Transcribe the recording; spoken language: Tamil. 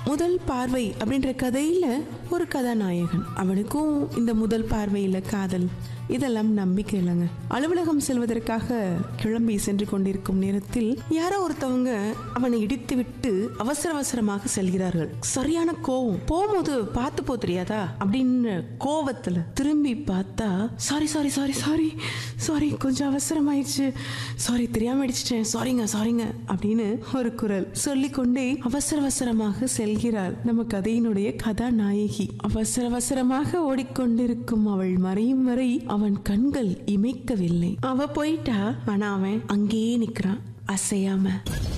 முதல் பார்வை அப்படின்ற கதையில ஒரு கதாநாயகன் அவனுக்கும் இந்த முதல் பார்வையில காதல் இதெல்லாம் நம்பிக்கை இல்லைங்க அலுவலகம் செல்வதற்காக கிளம்பி சென்று கொண்டிருக்கும் நேரத்தில் யாரோ ஒருத்தவங்க அவனை இடித்து விட்டு அவசர அவசரமாக செல்கிறார்கள் சரியான கோவம் போகும்போது பார்த்து போ தெரியாதா அப்படின்னு கோவத்துல திரும்பி பார்த்தா sorry sorry sorry sorry sorry கொஞ்சம் அவசரமாயிடுச்சு சாரி தெரியாம அடிச்சிட்டேன் சாரிங்க சாரிங்க அப்படின்னு ஒரு குரல் சொல்லிக்கொண்டே அவசர அவசரமாக செல்கிறாள் நம்ம கதையினுடைய கதாநாயகி அவசர அவசரமாக ஓடிக்கொண்டிருக்கும் அவள் மறையும் வரை அவன் கண்கள் இமைக்கவில்லை அவ போயிட்டா ஆனா அவன் அங்கேயே நிக்கிறான் அசையாம